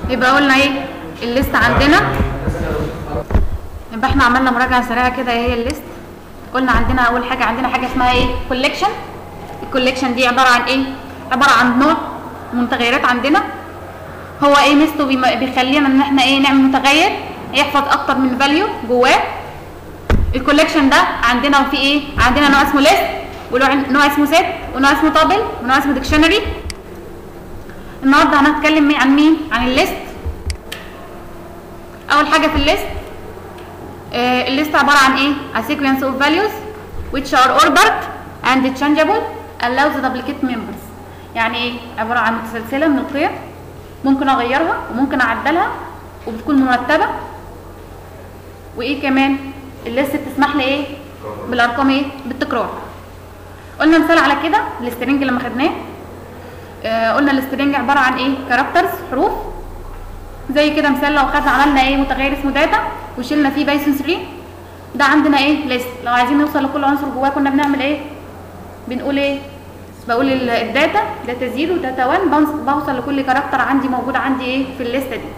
يبقى قلنا ايه الليست عندنا يبقى احنا عملنا مراجعه سريعه كده ايه هي الليست قلنا عندنا اول حاجه عندنا حاجه اسمها ايه كوليكشن الكوليكشن دي عباره عن ايه عباره عن نوع متغيرات عندنا هو ايه ميزته بيم- بيخلينا ان احنا ايه نعمل متغير يحفظ اكتر من فاليو جواه الكوليكشن ده عندنا في ايه عندنا نوع اسمه ليست ونوع اسمه سيت ونوع اسمه تابل ونوع اسمه ديكشنري النهارده هنتكلم مي- عن مين عن الليست اول حاجه في الليست آه الليست عباره عن ايه a sequence of values which are ordered and changeable allows the duplicate members يعني ايه عباره عن متسلسله من القيم ممكن اغيرها وممكن اعدلها وبتكون مرتبه وايه كمان الليست بتسمح لي ايه بالارقام ايه بالتكرار قلنا مثال على كده الاسترنج لما خدناه آه قلنا الاسترنج عباره عن ايه كاركترز حروف زي كده مثال لو خدنا عملنا ايه متغير اسمه داتا وشلنا فيه بايثون 3 ده عندنا ايه ليست لو عايزين نوصل لكل عنصر جواه كنا بنعمل ايه بنقول ايه بقول ال- الداتا داتا 0 داتا 1 بوص- بوصل لكل كاركتر عندي موجود عندي ايه في الليسته دي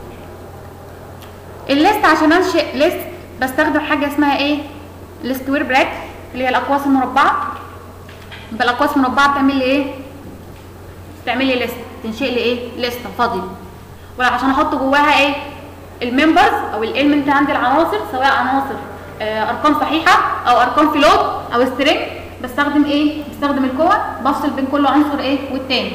الليست عشان انشئ ليست بستخدم حاجه اسمها ايه السكوير براك اللي هي الاقواس المربعه يبقى الاقواس المربعه بتعمل لي ايه تعمل لي ليست تنشئ لي ايه لسته فاضيه ولا عشان احط جواها ايه الممبرز او الالمنت عندي العناصر سواء عناصر آه ارقام صحيحه او ارقام فلوت او سترينج بستخدم ايه بستخدم الكور بفصل بين كل عنصر ايه والتاني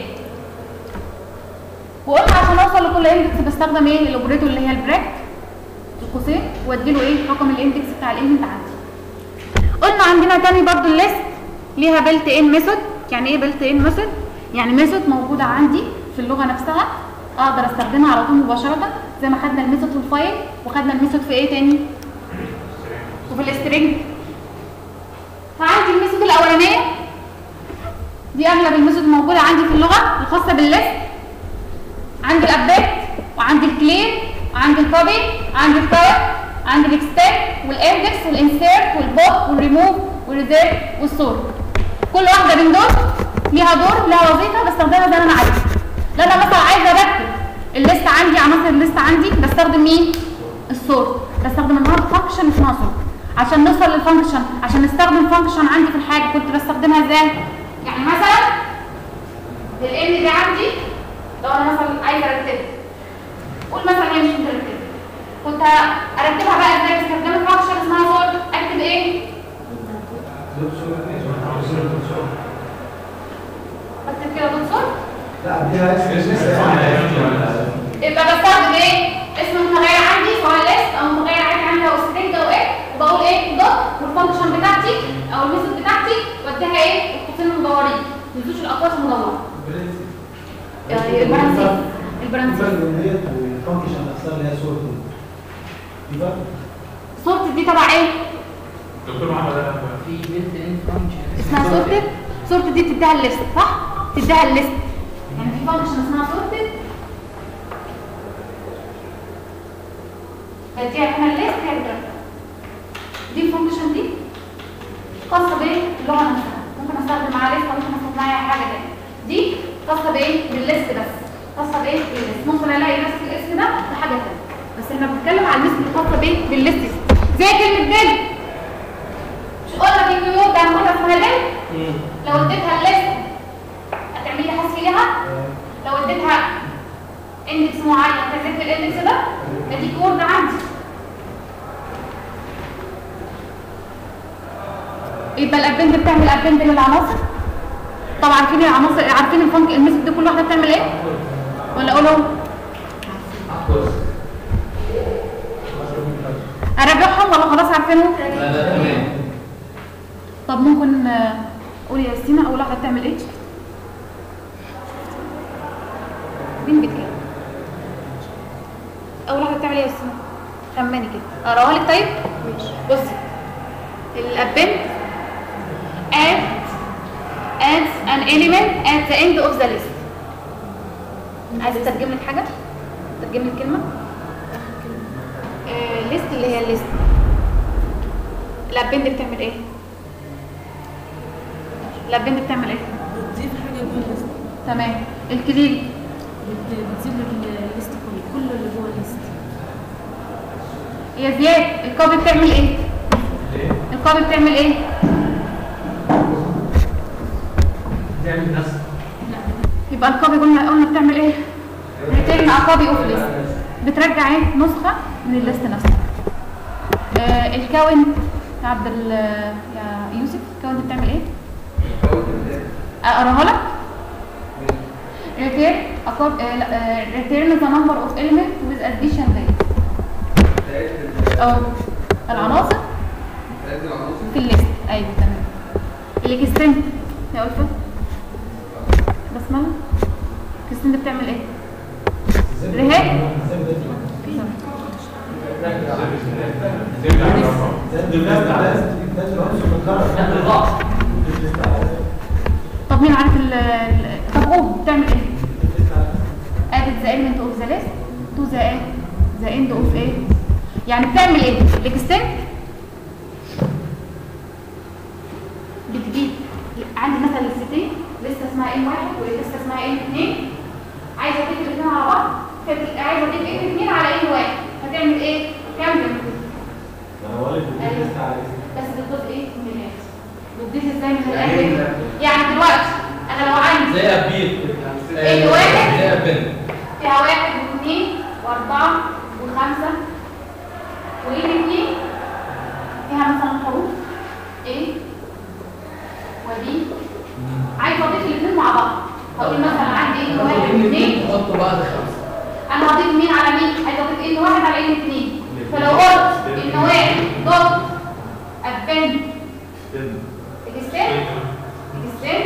وقلنا عشان اوصل لكل اندكس بستخدم ايه الاوبريتور اللي هي البراكت القوسين وادي له ايه رقم الاندكس بتاع الالمنت عندي قلنا عندنا تاني برضو الليست ليها بيلت ان ميثود يعني ايه بيلت ان ميثود يعني ميثود موجوده عندي في اللغه نفسها اقدر استخدمها على طول مباشره زي ما خدنا الميثود في الفايل وخدنا الميثود في ايه تاني وفي الاسترنج فعندي الميثود الاولانيه دي اغلب الميثود موجوده عندي في اللغه الخاصه بالليست عندي الابديت وعندي الكلين وعندي الكوبي عندي الكاير عندي الاكستاك والاندكس والانسيرت والبوت والريموف والريزيرف والسور كل واحده من دول ليها دور لها وظيفه بستخدمها زي ما انا عايزه لو انا مثلا عايزه ارتب الليست عندي عناصر الليست عندي بستخدم مين السور بستخدم النهارده فانكشن اسمها سور عشان نوصل للفانكشن عشان نستخدم فانكشن عندي في الحاجه كنت بستخدمها ازاي يعني مثلا الان دي عندي لو انا مثلا عايزه ارتبها قول مثلا هي مش مترتبه كنت ارتبها بقى ازاي باستخدام فانكشن اسمها سور اكتب ايه اكتب كده دوت سور لا دي يبقى بستخدم ايه اسم المتغير عندي سواء ليست او متغير عادي عندي او سترينج او ايه وبقول ايه دوت والفانكشن بتاعتي او الميثود بتاعتي واديها ايه القوسين المدورين ما تنسوش الاقواس المدوره يعني البرانسيس البرانسيس ديت والفانكشن نفسها اللي هي صورة دي بقى صورة دي تبع ايه دكتور محمد انا في بيلت ان فانكشن اسمها صورة صورة دي بتديها الليست صح بتديها الليست يعني في فانكشن اسمها صورة بديها هنا الليست هي بترتب دي الفانكشن دي خاصة بايه باللغة نفسها ممكن استخدم معاها ليست ممكن استخدم معاها حاجة تانية دي خاصة بايه بالليست بس خاصة بايه بالليست ممكن الاقي نفس الاسم ده في حاجة تانية بس احنا بنتكلم على الليست الخاصة بايه بالليست زي كلمة ديل مش قلنا في نيويورك هناخدها اسمها ديل لو اديتها الليست هتعملي حذف ليها لو اديتها اندكس معين كذبت الاندكس ده ادي كورد عندي يبقى الابند بتعمل ابند للعناصر طبعا عارفين العناصر عارفين الفانك الميثود دي كل واحده بتعمل ايه ولا اقولهم ارجعهم ولا خلاص عارفينهم طب ممكن آه، قولي يا سينا اول واحده بتعمل ايه مين بيتكلم اول واحده بتعمل ايه يا سينا خمني كده اقراها لك طيب ماشي بصي الابند add adds an element at the end of the list عايزه اترجم لك حاجه ترجم لك كلمه ليست اللي هي الليست الابند بتعمل ايه الابند بتعمل ايه بتضيف حاجه جوه الليست تمام الكليل بت- بتزيد لك الليست كلها يا زياد الكوبي بتعمل ايه الكوبي بتعمل ايه تعمل نفس يبقى الكوبي قلنا قلنا بتعمل ايه ريتيرن ا كوبي اوف ليست بترجع ايه نسخه من الليست نفسها آه الكاونت يا عبد ال يا يوسف الكاونت بتعمل ايه اقراها لك return a cop- uh, uh, return the number of elements with addition rate او العناصر في الليست ايوه تمام الاكستنت يا الفا بسمله الاكستنت بتعمل ايه رهاب طب مين عارف ال ال- طب او بتعمل ايه added the element of the list to the ايه the end of ايه يعني بتعمل ايه الاكستنت بتجيب عندي مثلا لستين لسه اسمها ام واحد ولسه اسمها ام اثنين عايزه اضيف الاثنين على بعض فبت- عايزه اضيف ام اثنين على ام واحد هتعمل ايه؟ كام بس بتضيف ايه؟ من الاخر بتضيف ازاي من الاخر؟ يعني دلوقتي انا لو عندي زي ابيل الواحد. زي ابن فيها واحد واثنين واربعه وخمسه وايه الاثنين؟ فيها مثلا حروف ايه ودي عايزه اضيف الاثنين مع بعض هقول مثلا عندي ايه واحد واثنين تحطوا بعد خمسه انا هضيف مين على مين عايزه اضيف ان واحد على ان اثنين فلو قلت ان واحد دوت ابند اكستند اكستند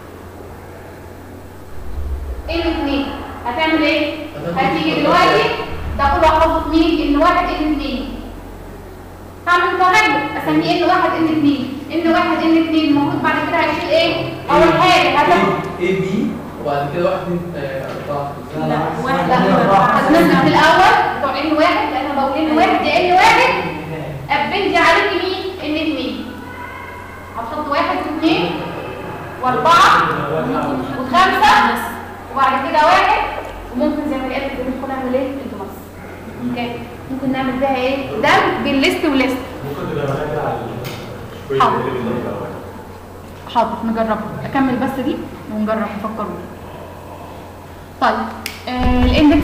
ان اثنين هتعمل ايه هتيجي دلوقتي تقول احفظ مين ان واحد ان اثنين هعمل متغير اسميه ان واحد ان اثنين ان واحد ان اثنين المفروض بعد كده هيشيل ايه اول حاجه هتاخد اي بي وبعد كده واحد اثنين اربعه هتنزل في الاول بتوع ان واحد لان انا بقول ان واحد يا ان واحد ابنتي عليكي مين ان اثنين هتحط واحد واثنين واربعه وخمسه وبعد كده واحد وممكن زي ما قالت كده ممكن نعمل ايه البلس ممكن ممكن نعمل بيها ايه ده بين ليست وليست ممكن تبقى راجع على حاضر. حاضر نجربها اكمل بس دي ونجرب نفكروا طيب آه الاندكس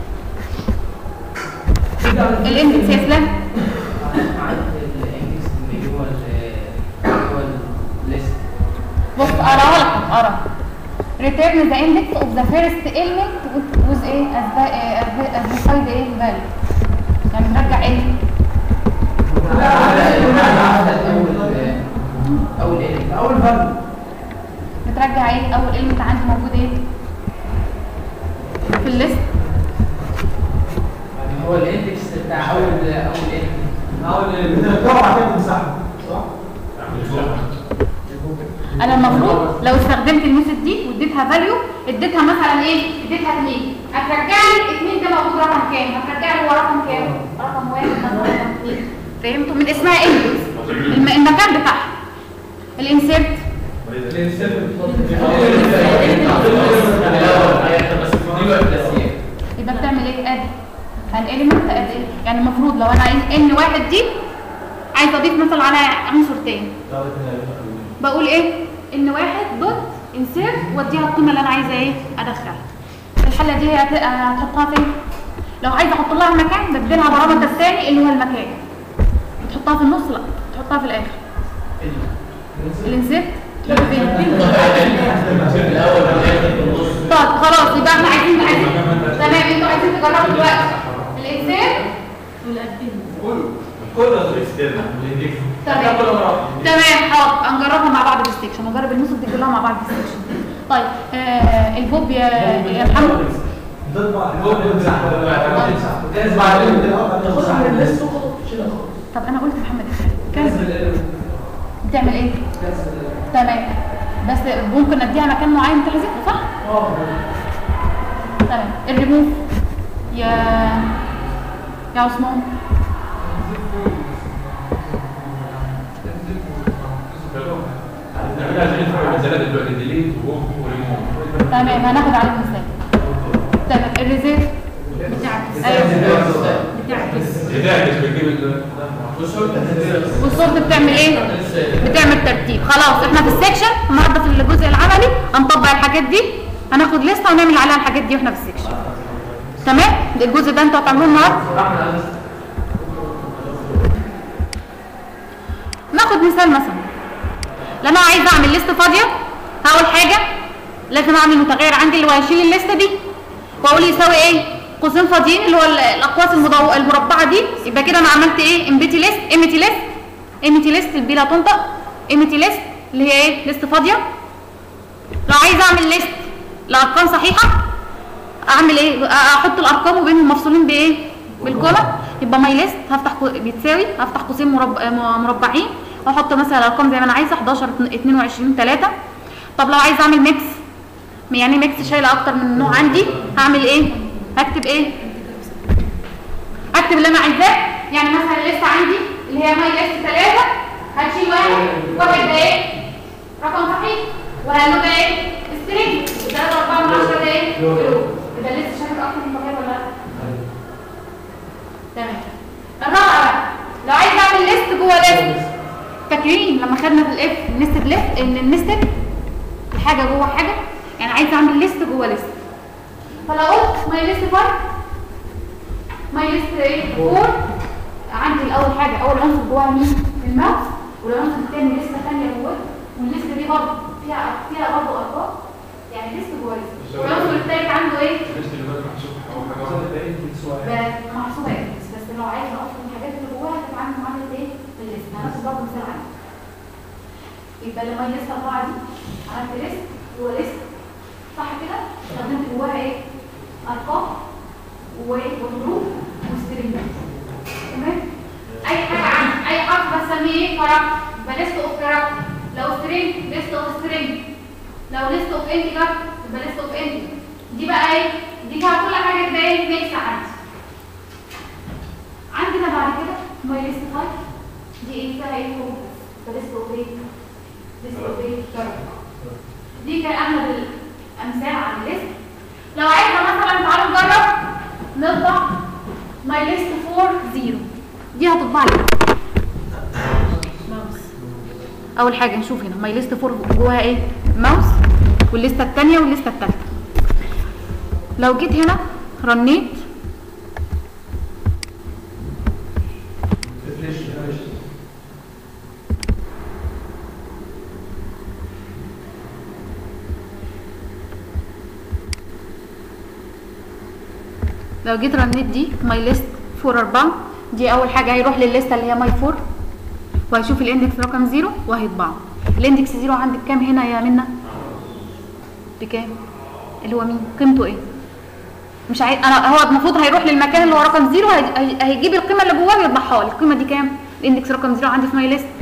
الاندكس يا فلان بص اقراها لك اقرا return the index of the first element with, with ايه as the as the as the side ايه value يعني بنرجع ايه اول فرد بترجع ايه اول element عندي موجود ايه في الليست هو الاندكس بتاع اول اول ايه اول بنرجعه عشان نمسحه صح؟ انا المفروض لو استخدمت الميثود دي واديتها فاليو اديتها مثلا ايه اديتها 2 هترجع لي 2 ده موجود رقم كام هترجع لي هو رقم كام رقم واحد مثلا رقم 2 فهمتوا من اسمها اندكس الم- المكان بتاعها الانسيرت يبقى بتعمل ايه اد هن element اد ايه يعني المفروض لو انا عايز ان واحد دي عايز اضيف مثلا على عنصر تاني بقول ايه ان واحد دوت انسيرت واديها القيمه اللي انا عايزه ايه ادخلها في الحاله دي هت- هتحطها فين لو عايزه احط لها مكان بديلها برامج الثاني اللي هو المكان تحطها في النص لا تحطها في الاخر الانسيرت فين طب خلاص يبقى احنا عايزين عايزين تمام انتوا عايزين تجربوا دلوقتي الانسيرت تمام تمام حاضر هنجربها مع بعض بالستيكشن هنجرب النصب دي كلها مع بعض بالستيكشن طيب آه البوب يا يا محمد طب انا قلت محمد كنسل بتعمل ايه تمام بس ممكن اديها مكان معين تحذفه صح تمام الريموف يا يا عثمان تمام هناخد عليه مثال تمام الريزيرف بتاعك ايوه بتاعك والسورت بتعمل ايه بتعمل ترتيب خلاص احنا في السكشن النهارده في الجزء العملي هنطبق الحاجات دي هناخد لسته ونعمل عليها الحاجات دي واحنا في السكشن تمام ده الجزء ده انتوا هتعملوه النهارده ناخد مثال مثلا لما انا عايزه اعمل ليست فاضيه هقول حاجه لازم اعمل متغير عندي اللي هو هيشيل الليسته دي واقول يساوي ايه قوسين فاضيين اللي هو ال- الاقواس المضو... المربعه دي يبقى كده انا عملت ايه امبيتي ليست امتي ليست امتي ليست البي لا تنطق امتي ليست اللي هي ايه ليست فاضيه لو عايزه اعمل ليست لارقام صحيحه اعمل ايه احط الارقام وبينهم مفصولين بايه بالكولا يبقى ماي ليست هفتح كو- بتساوي هفتح قوسين مرب... م- مربعين واحط مثلا الارقام زي ما انا عايزه 11 22 3 طب لو عايزه اعمل ميكس يعني ميكس شايله اكتر من نوع عندي هعمل ايه هكتب ايه هكتب اللي انا عايزاه يعني مثلا لسه عندي اللي هي ماي ليست 3 هتشيل واحد واحد ده ايه رقم صحيح وهلو ده ايه سترينج 3 4 من 10 ده ايه لو. يبقى لسه شايف اكتر من طبيعي ولا لا تمام الرابعه بقى لو عايز اعمل ليست جوه ليست فاكرين لما خدنا في الاف النستد ليست ان النستد الحاجه جوه حاجه يعني عايز اعمل ليست جوه ليست فلو قلت ماي ليست فور ماي ليست ايه فور عندي الاول حاجه اول عنصر جواها مين الماوس والعنصر الثاني لسته ثانيه جوه والليسته دي برضه فيها فيها برضه ارقام يعني ليست جوه ليست والعنصر الثالث عنده ايه بقى محسوبه اكس بس لو عايز اصلا الحاجات اللي جواها هتتعامل معامله ايه في الليست هناخد برضه مثال عنها يبقى لما الليست اربعه دي عملت ليست جوه ليست صح كده استخدمت جواها ايه ارقام وايه وحروف وسترينجات تمام اي حاجه عن اي حرف بسميه ايه كاركتر يبقى ليست اوف كاركتر لو سترينج ليست اوف سترينج لو ليست اوف انتجر يبقى ليست اوف انتجر دي بقى ايه دي فيها كل حاجه تبقى ايه ميكس عندي عندنا بعد كده ماي ليست 5 دي ايه فيها ايه حروف يبقى ليست اوف ايه ليست اوف ايه كاركتر دي كان اغلب الامثال عن الليست لو عايزه مثلا تعالوا نجرب نطبع ماي ليست 4 0 دي هتطبع لي ماوس اول حاجه نشوف هنا ماي ليست 4 جواها ايه ماوس والليسته الثانيه والليسته الثالثه لو جيت هنا رنيت لو جيت رنيت دي ماي ليست 4 4 دي اول حاجه هيروح للليسته اللي هي ماي 4 وهيشوف الاندكس رقم 0 وهيطبعه الاندكس 0 عندك كام هنا يا منى بكام اللي هو مين قيمته ايه مش عايز انا هو المفروض هيروح للمكان اللي هو رقم 0 هي- هي- هيجيب القيمه اللي جواه ويطبعها لي القيمه دي كام الاندكس رقم 0 عندي في ماي ليست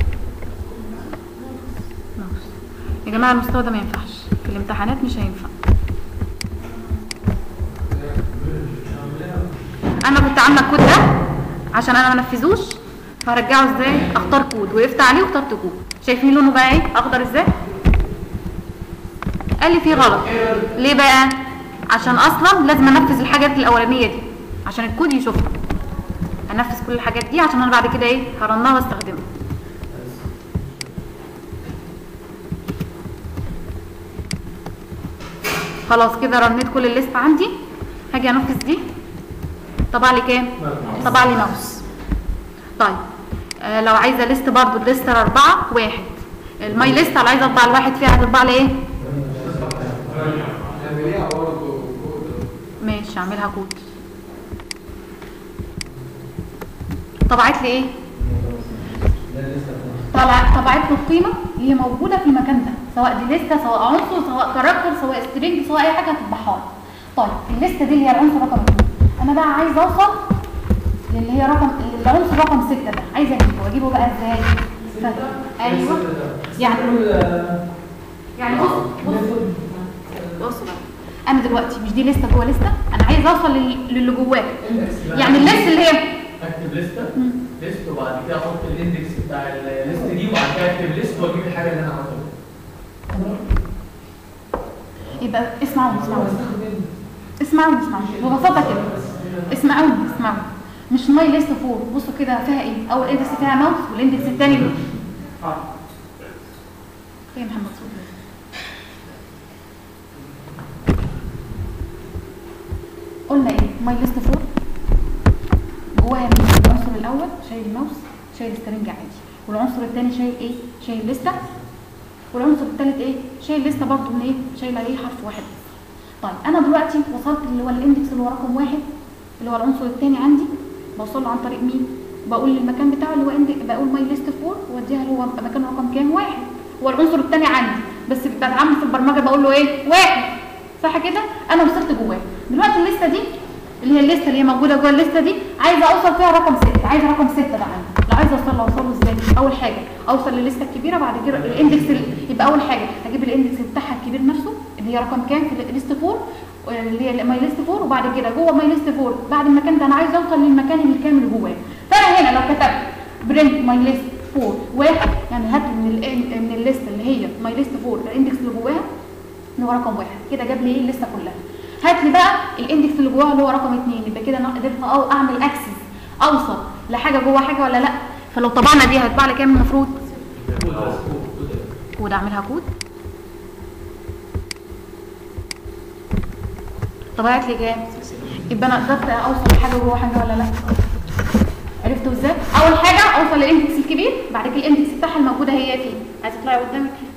ماوس. يا جماعه المستوى ده ما ينفعش في الامتحانات مش هينفع انا كنت عامله الكود ده عشان انا ما نفذوش فهرجعه ازاي اختار كود وقفت عليه واخترت كود شايفين لونه بقى ايه اخضر ازاي قال لي فيه غلط ليه بقى عشان اصلا لازم انفذ الحاجات الاولانيه دي عشان الكود يشوفها انفذ كل الحاجات دي عشان انا بعد كده ايه هرنها واستخدمها خلاص كده رنيت كل الليست عندي هاجي انفذ دي طبع لي كام طبع لي ماوس طيب آه لو عايزه ليست برضو الليست اربعه واحد الماي ليست لو عايزه اطبع الواحد فيها هتطبع لي ايه ماشي اعملها كود طبعت لي ايه طلع طبعت له القيمه اللي هي موجوده في المكان ده سواء دي لسته سواء عنصر سواء كاركتر سواء سترينج سواء اي حاجه هتطبعها لي طيب الليسته دي اللي هي العنصر رقم 2 انا بقى عايز اوصل للي هي رقم العنصر رقم 6 ده عايزه اجيبه اجيبه بقى ازاي ف- ايوه يعني يعني بص بص بص بقى انا دلوقتي مش دي لسته جوه لسته انا عايز اوصل لل- للي جواه يعني الليست اللي هي اكتب لسته ليست وبعد كده احط الاندكس بتاع الليست دي وبعد كده اكتب ليست واجيب الحاجه اللي انا عاوزها يبقى اسمعوني اسمعوني اسمعوني اسمعوني ببساطه كده اسمعوني اسمعوني مش ماي ليست فور بصوا كده فيها ايه اول اندكس فيها ماوس والاندكس الثاني اه فين محمد صوت قلنا ايه ماي ليست فور جواها مين العنصر الاول شايل الماوس شايل سترنج عادي والعنصر الثاني شايل ايه شايل لسته والعنصر الثالث ايه شايل لسته برضه من ايه شايله ايه حرف واحد بس طيب انا دلوقتي وصلت اللي هو الاندكس اللي هو رقم واحد اللي هو العنصر الثاني عندي بوصل له عن طريق مين بقول المكان بتاعه اللي هو اندك بقول ماي ليست فور واديها اللي هو مكان رقم كام واحد هو العنصر الثاني عندي بس بتعامل في البرمجه بقول له ايه واحد صح كده انا وصلت جواه دلوقتي الليسته دي اللي هي الليسته اللي هي موجوده جوه الليسته دي عايزه اوصل فيها رقم 6 عايزه رقم 6 ده عندي لو عايزه اوصل له اوصل له ازاي اول حاجه اوصل للليسته الكبيره بعد كده الاندكس ال- يبقى اول حاجه اجيب الاندكس بتاعها الكبير نفسه اللي هي رقم كام في الليست 4 اللي هي ماي ليست 4 وبعد كده جوه ماي ليست 4 بعد المكان ده انا عايزه اوصل للمكان الكامل جواه فانا هنا لو كتبت برنت ماي ليست 4 واحد يعني هات من ال من الليست اللي هي ماي ليست 4 الاندكس اللي جواها اللي هو رقم واحد كده جاب لي ايه الليسته كلها هات لي بقى الاندكس اللي جواها اللي هو رقم اثنين يبقى كده انا قدرت أو اعمل اكسس اوصل لحاجه جوه حاجه ولا لا فلو طبعنا دي هتطبع لي كام المفروض كود اعملها كود طبعت لي كام يبقى انا قدرت اوصل لحاجه جوه حاجه ولا لا عرفتوا ازاي اول حاجه اوصل للاندكس الكبير بعد كده الاندكس بتاعها الموجوده هي فين عايزه تطلعي قدامك